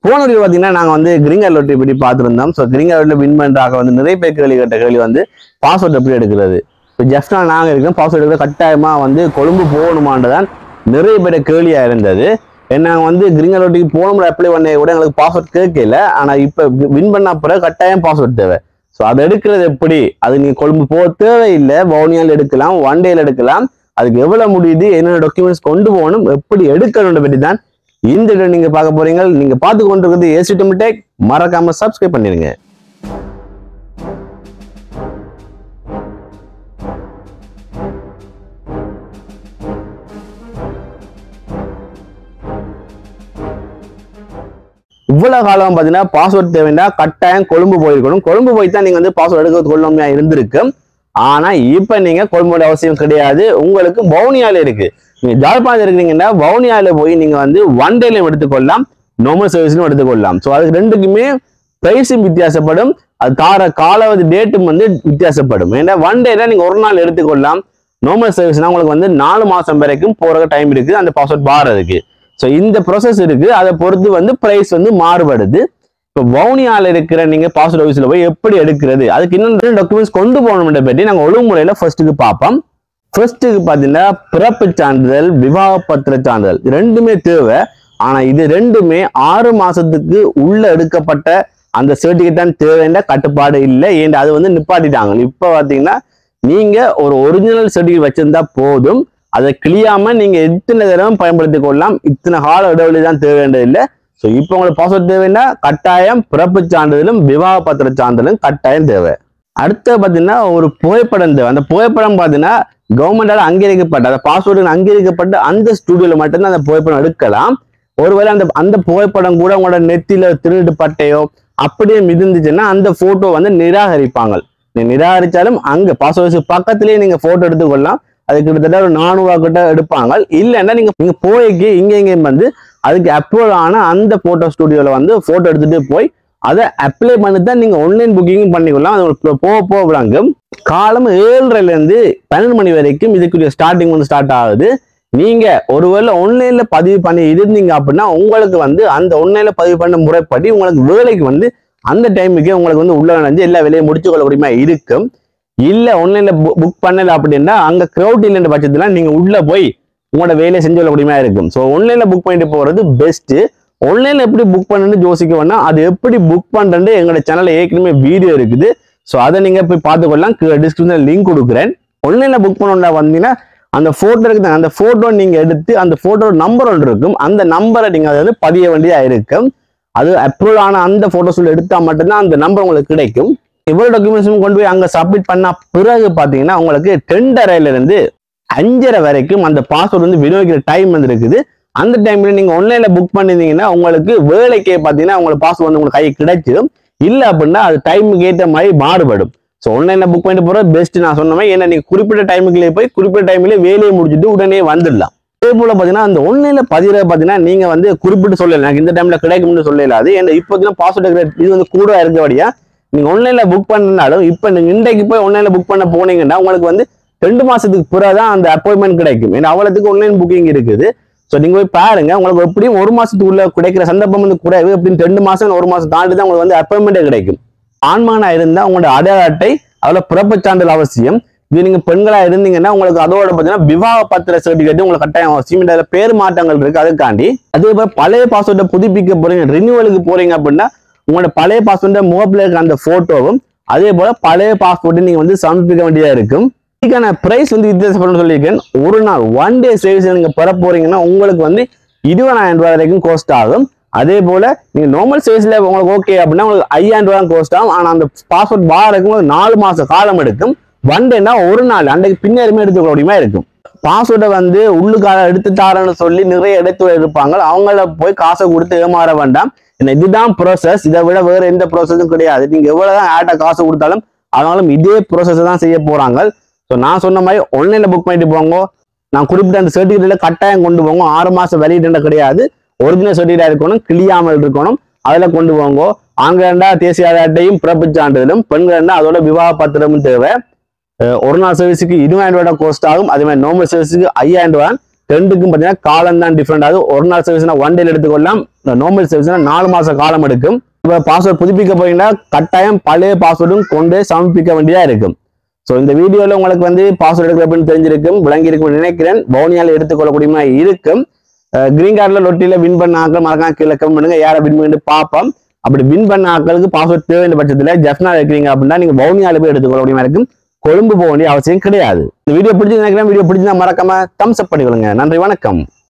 போன வீடியோ பார்த்தீங்கன்னா நாங்கள் வந்து கிரிங்கர் லொட்டரி பற்றி பார்த்துருந்தோம் ஸோ கிரிங்கர் லொட்டில் வின் பண்ணுறாங்க வந்து நிறைய பேர் கேள்வி கேட்ட கேள்வி வந்து பாஸ்வேர்ட் எப்படி எடுக்கிறது இப்போ ஜஸ்ட் நாங்கள் இருக்கிறோம் பாஸ்வேர்ட் எடுக்கிற கட்டாயமாக வந்து கொழும்பு போகணுமான்றதான் நிறைய பேர் கேள்வியாக இருந்தது ஏன்னா வந்து கிரிங்கர் லொட்டிக்கு போகணும் அப்ளை பண்ண கூட எங்களுக்கு பாஸ்வேர்ட் கேட்கல ஆனால் இப்போ வின் பண்ண பிறகு கட்டாயம் பாஸ்வேர்ட் தேவை ஸோ அதை எடுக்கிறது எப்படி அது நீங்கள் கொழும்பு போக தேவையில்லை வவுனியால் எடுக்கலாம் ஒன் டேல எடுக்கலாம் அதுக்கு எவ்வளவு முடியுது என்னென்ன டாக்குமெண்ட்ஸ் கொண்டு போகணும் எப்படி எடுக்கணும்னு பற்றி தான் இந்த வீடியோ நீங்க பார்க்க போறீங்க நீங்க பார்த்து கொண்டிருக்கிறது ஏசி டெக் மறக்காம சப்ஸ்கிரைப் பண்ணிருங்க இவ்வளவு காலம் பார்த்தீங்கன்னா பாஸ்வேர்ட் தேவைன்னா கட்டாயம் கொழும்பு போயிருக்கணும் கொழும்பு போய் தான் நீங்க வந்து பாஸ்வேர்ட் எடுக்கிறது கொள்ளாமையா இருந்திருக்கு ஆனா இப்ப நீங்க கொழும்போட அவசியம் கிடையாது உங்களுக்கு வவுனியால இருக்கு நீங்க ஜாழ்ப்பாணத்தில் இருக்கிறீங்கன்னா வவுனியால போய் நீங்க வந்து ஒன் டேலையும் எடுத்துக்கொள்ளலாம் நார்மல் சர்வீஸ்லையும் எடுத்துக்கொள்ளலாம் ஸோ அதுக்கு ரெண்டுக்குமே பிரைஸும் வித்தியாசப்படும் அது தார காலாவதி டேட்டும் வந்து வித்தியாசப்படும் ஏன்னா ஒன் டேல நீங்க ஒரு நாள் எடுத்துக்கொள்ளலாம் நார்மல் சர்வீஸ்னா உங்களுக்கு வந்து நாலு மாசம் வரைக்கும் போற டைம் இருக்கு அந்த பாஸ்வேர்ட் பாரதுக்கு ஸோ இந்த ப்ராசஸ் இருக்கு அதை பொறுத்து வந்து பிரைஸ் வந்து மாறுபடுது இப்போ வவுனியால இருக்கிற நீங்க பாஸ்வேர்ட் ஆஃபீஸில் போய் எப்படி எடுக்கிறது அதுக்கு இன்னும் டாக்குமெண்ட்ஸ் கொண்டு போகணும்ன்ற பற்றி நாங்கள் ஒழுங்குமுறையில ஃபர்ஸ்ட்டுக்கு பார்ப்போம் ஃபர்ஸ்ட்டுக்கு பார்த்தீங்கன்னா பிறப்பு சான்றிதழ் விவாக பத்திர சான்றிதழ் இது ரெண்டுமே தேவை ஆனா இது ரெண்டுமே ஆறு மாசத்துக்கு உள்ள எடுக்கப்பட்ட அந்த சர்டிஃபிகேட் தான் தேவைன்ற கட்டுப்பாடு இல்லை ஏன் அது வந்து நிப்பாட்டிட்டாங்க இப்போ பார்த்தீங்கன்னா நீங்க ஒரு ஒரிஜினல் சர்டிஃபிகேட் வச்சிருந்தா போதும் அதை கிளியாம நீங்க எத்தனை தடவை பயன்படுத்திக் கொள்ளலாம் இத்தனை கால இடைவெளி தான் தேவை வேண்டியதில்லை ஸோ இப்போ உங்களுக்கு பாஸ்வேர்ட் தேவைன்னா கட்டாயம் பிறப்பு சான்றிதழும் விவாக பத்திர சான்றிதழும் கட்டாயம் தேவை அடுத்து பார்த்தீங்கன்னா ஒரு புகைப்படம் தேவை அந்த புகைப்படம் பார்த்தீங்கன்னா கவர்மெண்டால அங்கீகரிக்கப்பட்ட அந்த பாஸ்வேர்டு அங்கீகரிக்கப்பட்ட அந்த ஸ்டுடியோல மட்டும்தான் அந்த புகைப்படம் எடுக்கலாம் ஒருவேளை அந்த அந்த புகைப்படம் கூட உங்களோட நெத்தியில திருட்டு பட்டையோ அப்படியே மிதந்துச்சுன்னா அந்த போட்டோ வந்து நிராகரிப்பாங்க நீங்க நிராகரிச்சாலும் அங்க பாஸ்வேர்டு பக்கத்திலேயே நீங்க போட்டோ எடுத்துக்கொள்ளலாம் அது கிட்டத்தட்ட ஒரு நானூறுவா கிட்ட எடுப்பாங்க இல்லைன்னா நீங்க நீங்க போய்க்கு இங்க இங்கேயும் வந்து அதுக்கு அப்ரூவல் ஆன அந்த போட்டோ ஸ்டுடியோல வந்து போட்டோ எடுத்துட்டு போய் அதை அப்ளை பண்ணி தான் நீங்க ஆன்லைன் புக்கிங் பண்ணிக்கொள்ளலாம் அது உங்களுக்கு போக போக விளங்கும் காலம் ஏழரைல இருந்து பன்னெண்டு மணி வரைக்கும் இதுக்குரிய ஸ்டார்டிங் வந்து ஸ்டார்ட் ஆகுது நீங்க ஒருவேளை ஆன்லைன்ல பதிவு பண்ணி இருந்தீங்க அப்படின்னா உங்களுக்கு வந்து அந்த ஆன்லைன்ல பதிவு பண்ண முறைப்படி உங்களுக்கு வேலைக்கு வந்து அந்த டைமுக்கே உங்களுக்கு வந்து உள்ள நுழைஞ்சு எல்லா வேலையும் முடிச்சு கொள்ள முடியுமா இருக்கும் இல்ல ஆன்லைன்ல புக் பண்ணல அப்படின்னா அங்க கிரௌட் இல்லைன்ற பட்சத்துல நீங்க உள்ள போய் உங்களோட வேலையை செஞ்சு கொள்ள முடியுமா இருக்கும் ஸோ ஆன்லைன்ல புக் பண்ணிட்டு போறது பெஸ்ட் ஆன்லைன்ல எப்படி புக் பண்ணணும்னு யோசிக்க வேணா அது எப்படி புக் பண்றது எங்களோட சேனல்ல ஏற்கனவே வீடியோ இருக்குது ஸோ அதை நீங்க போய் பார்த்துக்கொள்ளலாம் டிஸ்கிரிப்ஷன் லிங்க் கொடுக்குறேன் ஆன்லைன்ல புக் பண்ணணும்னா வந்தீங்கன்னா அந்த போட்டோ இருக்குது அந்த போட்டோ நீங்க எடுத்து அந்த போட்டோ நம்பர் ஒன்று இருக்கும் அந்த நம்பரை நீங்க அதை வந்து பதிய வேண்டியதா இருக்கும் அது அப்ரூவல் ஆன அந்த போட்டோஸ் எடுத்தா மட்டும்தான் அந்த நம்பர் உங்களுக்கு கிடைக்கும் இவ்வளவு டாக்குமெண்ட்ஸும் கொண்டு போய் அங்க சப்மிட் பண்ண பிறகு பாத்தீங்கன்னா உங்களுக்கு டெண்டரைல இருந்து அஞ்சரை வரைக்கும் அந்த பாஸ்வேர்டு வந்து விநியோகிக்கிற டைம் வந்து இருக்குது அந்த டைம்ல நீங்க ஆன்லைன்ல புக் பண்ணிருந்தீங்கன்னா உங்களுக்கு வேலைக்கே பாத்தீங்கன்னா உங்களுக்கு பாஸ்வேர்டு வந்து உங்களுக்கு கை கிடைச்சிடும் இல்ல அப்படின்னா அது டைமுக்கு ஏற்ற மாதிரி மாறுபடும் ஸோ ஆன்லைன்ல புக் பண்ணிட்டு போறது பெஸ்ட் நான் சொன்ன மாதிரி ஏன்னா நீங்க குறிப்பிட்ட டைமுக்குள்ளே போய் குறிப்பிட்ட டைம்ல வேலையை முடிச்சுட்டு உடனே வந்துடலாம் அதே போல பாத்தீங்கன்னா அந்த ஆன்லைன்ல பதிகிற பாத்தீங்கன்னா நீங்க வந்து குறிப்பிட்டு சொல்லல எனக்கு இந்த டைம்ல கிடைக்கும்னு சொல்லல அது ஏன்னா இப்போ பாஸ்வேர்டு இது வந்து கூட இருக்கபடியா நீங்க ஆன்லைன்ல புக் பண்ணனாலும் இப்போ நீங்க இன்றைக்கு போய் ஆன்லைன்ல புக் பண்ண போனீங்கன்னா உங்களுக்கு வந்து ரெண்டு மாசத்துக்கு பிறகுதான் அந்த அப்பாயின்மெண்ட் கிடைக்கும் ஏன்னா அவ்வளவுக்கு ஆன்லைன் புக்கிங் இருக்குது ஸோ நீங்க போய் பாருங்க உங்களுக்கு எப்படியும் ஒரு மாசத்துக்குள்ள கிடைக்கிற சந்தர்ப்பம் வந்து குறைவு எப்படின்னு ரெண்டு மாசம் ஒரு மாசம் தாண்டி தான் உங்களுக்கு வந்து அப்பாயின்மெண்ட்டே கிடைக்கும் ஆண்மானா இருந்தா உங்களோட அடையாள அட்டை அதுல பிறப்பு சான்றிதழ் அவசியம் இது நீங்க பெண்களா இருந்தீங்கன்னா உங்களுக்கு அதோட பாத்தீங்கன்னா விவாக பத்திர சர்டிபிகேட் உங்களுக்கு கட்டாயம் அவசியம் இதுல பேர் மாற்றங்கள் இருக்கு அதுக்காண்டி அதே போல பழைய பாஸ்வேர்டை புதுப்பிக்க போறீங்க ரினியூவலுக்கு போறீங்க அப்படின்னா உங்களோட பழைய பாஸ்வேர்ட முகப்புல இருக்க அந்த போட்டோவும் அதே போல பழைய பாஸ்போர்ட்டை நீங்க வந்து சமர்ப்பிக்க வேண்டியதா இருக்கும் இதுக்கான பிரைஸ் வந்து வித்தியாசப்படும் சொல்லியிருக்கேன் ஒரு நாள் ஒன் டே சர்வீஸ் நீங்க பெற போறீங்கன்னா உங்களுக்கு வந்து இருபதாயிரம் ரூபாய் வரைக்கும் கோஸ்ட் ஆகும் அதே போல நீங்க நார்மல் சர்வீஸ்ல உங்களுக்கு ஓகே அப்படின்னா உங்களுக்கு ஐயாயிரம் ரூபாய் கோஸ்ட் ஆகும் ஆனா அந்த பாஸ்போர்ட் பாருக்கு ஒரு நாலு மாச காலம் எடுக்கும் ஒன் டேனா ஒரு நாள் அன்றைக்கு பின்னருமே எடுத்துக்க முடியுமா இருக்கும் பாஸ்வேர்டை வந்து உள்ளுக்கார எடுத்துட்டாரன்னு சொல்லி நிறைய இடத்துல இருப்பாங்க அவங்கள போய் காசை கொடுத்து ஏமாற வேண்டாம் என்ன இதுதான் ப்ரோசஸ் இதை விட வேற எந்த ப்ரோசஸும் கிடையாது நீங்க எவ்வளவுதான் ஆட்டை காசு கொடுத்தாலும் அவங்களும் இதே ப்ரோசஸ் தான் செய்ய போறாங்க ஸோ நான் சொன்ன மாதிரி ஆன்லைன்ல புக் பண்ணிட்டு போங்க நான் குறிப்பிட்ட அந்த சர்டிஃபிகேட்ல கட்டாயம் கொண்டு போங்க ஆறு மாசம் வெளியிட்ட கிடையாது ஒரிஜினல் சர்டிஃபிகேட் இருக்கணும் கிளியாமல் இருக்கணும் அதுல கொண்டு போங்க ஆண்களா தேசிய ஆதார் அட்டையும் பிறப்பு சான்றிதழும் பெண்களா அதோட விவாக பத்திரமும் தேவை அஹ் ஒரு நாள் சர்வீஸுக்கு இருபதாயிரம் ரூபாய் கோஸ்ட் ஆகும் அதே மாதிரி நார்மல் சர்வீஸுக்கு ஐயாயிரம் ரூபாய் ரெண்டுக்கும் பார்த்தீங்கன்னா காலம் தான் டிஃப்ரெண்ட் ஆகுது ஒரு நாள் சர்வீஸ்னா ஒன் டேல எடுத்துக்கொள்ளலாம் நார்மல் சர்வீஸ்னா நாலு மாசம் காலம் எடுக்கும் இப்போ பாஸ்வேர்ட் புதுப்பிக்க போறீங்கன்னா கட்டாயம் பழைய பாஸ்வேர்டும் கொண்டு சமர்ப்பிக்க வேண்டியதா இருக்கும் ஸோ இந்த வீடியோல உங்களுக்கு வந்து பாஸ்வேர்ட் எடுக்கிற அப்படின்னு தெரிஞ்சிருக்கும் விளங்கி இருக்கும்னு நினைக்கிறேன் பவுனியால எடுத்துக்கொள்ளக்கூடியமா இருக்கும் கிரீன் கார்டில் லொட்டியில் வின் பண்ண ஆட்கள் மறக்காம கீழே கமெண்ட் பண்ணுங்க யாரை வின் பண்ணி பார்ப்போம் அப்படி வின் பண்ண ஆட்களுக்கு பாஸ்வேர்ட் தேவையான பட்சத்தில் ஜெஃப்னா இருக்கிறீங்க அப்படின்னா நீங்க பவுனியால போய் எடுத்துக்கொள்ள முடியுமா இருக்கும் கொழும்பு போக வேண்டிய அவசியம் கிடையாது இந்த வீடியோ பிடிச்சி நினைக்கிறேன் வீடியோ பிடிச்சிருந்தா மறக்காம தம்ஸ் அப் பண்ணிக்கொள்ளுங்க நன்றி வணக்கம்